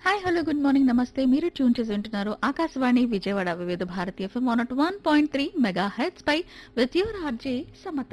hi hello good morning నమస్తే మీరు tune చేసి వింటున్నారు Akashvani Vijayawada Vividha Bharatiya FM one one point three megahertz పై with your RJ Samata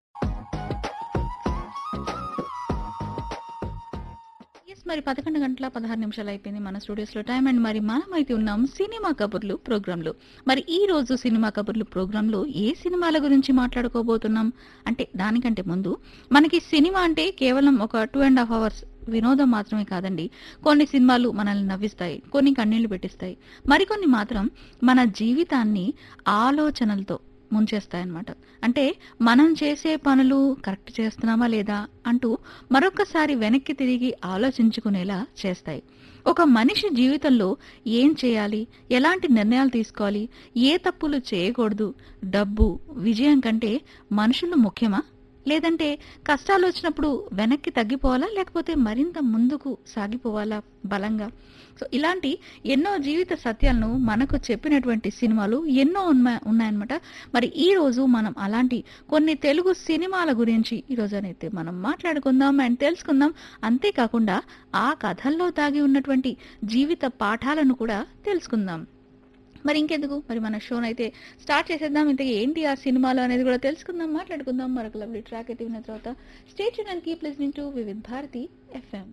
S మరి పదకొండు గంటల పదహారు నిమిషాలు అయిపోయింది మన స్టూడియోస్ లో టైం అండ్ మరి మనం అయితే ఉన్నాం సినిమా కబుర్లు ప్రోగ్రామ్ లో మరి ఈ రోజు సినిమా కబుర్లు ప్రోగ్రామ్ లో ఏ సినిమాల గురించి మాట్లాడుకోబోతున్నాం అంటే దానికంటే ముందు మనకి సినిమా అంటే కేవలం ఒక టూ అండ్ హాఫ్ అవర్స్ వినోదం మాత్రమే కాదండి కొన్ని సినిమాలు మనల్ని నవ్విస్తాయి కొన్ని కన్నీళ్లు పెట్టిస్తాయి మరికొన్ని మాత్రం మన జీవితాన్ని ఆలోచనలతో ముంచేస్తాయన్నమాట అంటే మనం చేసే పనులు కరెక్ట్ చేస్తున్నామా లేదా అంటూ మరొకసారి వెనక్కి తిరిగి ఆలోచించుకునేలా చేస్తాయి ఒక మనిషి జీవితంలో ఏం చేయాలి ఎలాంటి నిర్ణయాలు తీసుకోవాలి ఏ తప్పులు చేయకూడదు డబ్బు విజయం కంటే మనుషులు ముఖ్యమా లేదంటే కష్టాలు వచ్చినప్పుడు వెనక్కి తగ్గిపోవాలా లేకపోతే మరింత ముందుకు సాగిపోవాలా బలంగా సో ఇలాంటి ఎన్నో జీవిత సత్యాలను మనకు చెప్పినటువంటి సినిమాలు ఎన్నో ఉన్నా- ఉన్నాయన్నమాట మరి ఈ రోజు మనం అలాంటి కొన్ని తెలుగు సినిమాల గురించి ఈ రోజు అయితే మనం మాట్లాడుకుందాం అండ్ తెలుసుకుందాం అంతేకాకుండా ఆ కథల్లో దాగి ఉన్నటువంటి జీవిత పాఠాలను కూడా తెలుసుకుందాం మరి ఇంకెందుకు మరి మన షోన్ అయితే స్టార్ట్ చేసేద్దాం ఇంతకీ ఏంటి ఆ సినిమాలు అనేది కూడా తెలుసుకుందాం మాట్లాడుకుందాం మరొక లవ్లీ ట్రాక్ అయితే విన్న తర్వాత state and keep listening to Vividh Bharati FM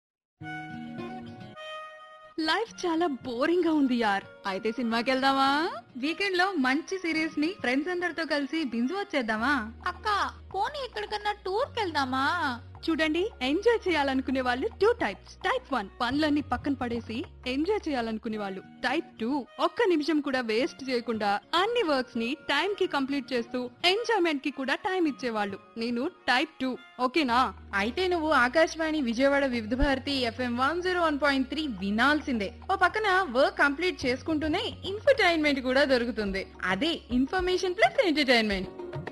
life చాలా బోరింగ్ గా ఉంది యార్ అయితే సినిమాకి వెళ్దామా వీకెండ్ లో మంచి సిరీస్ ని ఫ్రెండ్స్ అందరితో కలిసి బింజు వచ్చేద్దామా అక్క పోనీ ఎక్కడికన్నా టూర్ వెళ్దామా చూడండి ఎంజాయ్ చేయాలనుకునే వాళ్ళు టూ టైప్స్ టైప్ వన్ పనులన్నీ పక్కన పడేసి ఎంజాయ్ చేయాలనుకునే వాళ్ళు టైప్ టూ ఒక్క నిమిషం కూడా వేస్ట్ చేయకుండా అన్ని వర్క్స్ ని టైం కి కంప్లీట్ చేస్తూ ఎంజాయ్మెంట్ కి కూడా టైం ఇచ్చేవాళ్ళు నేను టైప్ టూ ఓకేనా అయితే నువ్వు Akashvani Vijayawada Vividha Bharati FM one zero one point three వినాల్సిందే ఓ పక్కన వర్క్ కంప్లీట్ చేసుకుంటూనే ఇన్ఫర్టైన్మెంట్ కూడా దొరుకుతుంది అదే ఇన్ఫర్మేషన్ ప్లస్ ఎంటర్టైన్మెంట్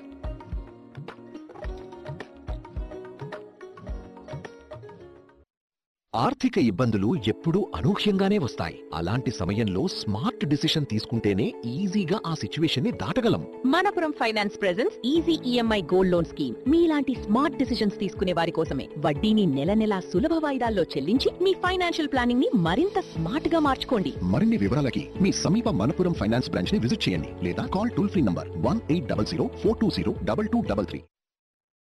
ఆర్థిక ఇబ్బందులు ఎప్పుడూ అనూహ్యంగానే వస్తాయి అలాంటి సమయంలో స్మార్ట్ డిసిషన్ తీసుకుంటేనే ఈజీగా ఆ సిచ్యువేషన్ ని దాటగలం Manappuram finance presence easy EMI gold loan scheme మీలాంటి స్మార్ట్ డిసిషన్స్ తీసుకునే వారి కోసమే వడ్డీని నెల నెలా సులభ వాయిదాల్లో చెల్లించి మీ ఫైనాన్షియల్ ప్లానింగ్ ని మరింత స్మార్ట్ గా మార్చుకోండి మరిన్ని వివరాలకి మీ సమీప మనపురం ఫైనాన్స్ బ్రాంచ్ ని విజిట్ చేయండి లేదా call toll free number one eight double zero four two zero double two double three